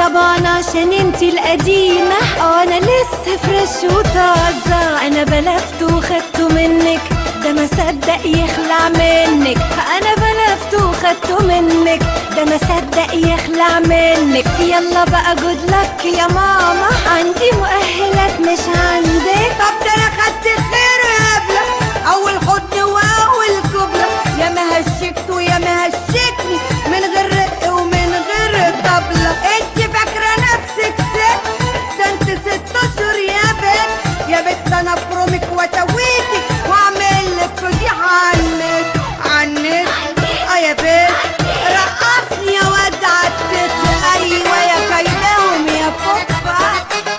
طبعا عشان انتي القديمة انا لسه فريش وطازة انا بلفت وخدته منك ده ما صدق يخلع منك انا بلفت وخدته منك ده ما صدق يخلع منك يلا بقى جود لك يا ماما عندي مؤهلات مش عندك طب ده انا خدت خير يا ابله اول حضن واول كبله يا ما هشكت ويا ما هشكني من غير رق ومن غير طبله انت فاكره نفسك ست ده انت ست اشهر يا بنت يا بنت انا افرمك واسويكي واعمل لك فضيحه عنك عنك اه يا بنت رقصني يا واد عالتت ايوه يا كيدهم يا فوفا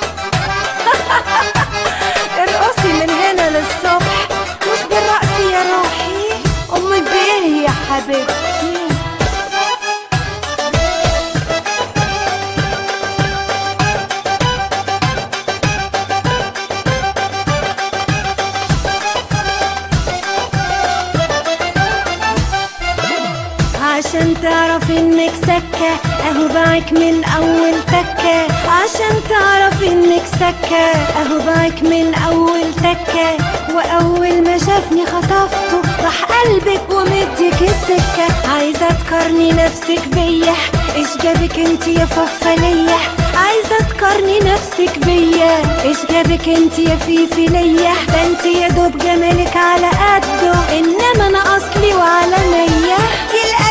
ارقصي من هنا للصبح مش بالرقص يا روحي امي بيه يا حبيبتي عشان تعرف انك سكة اهو باعك من اول تكة عشان تعرف انك سكة اهو باعك من اول تكة واول ما شافني خطفته راح قلبك ومديك السكة عايزة تقارني نفسك بيا ايش جابك انت يا ففلية عايزة تقارني نفسك بيا ايش جابك انت يا فيفي ليا ده انت يا دوب جمالك على قده انما انا اصلي وعلى نية دي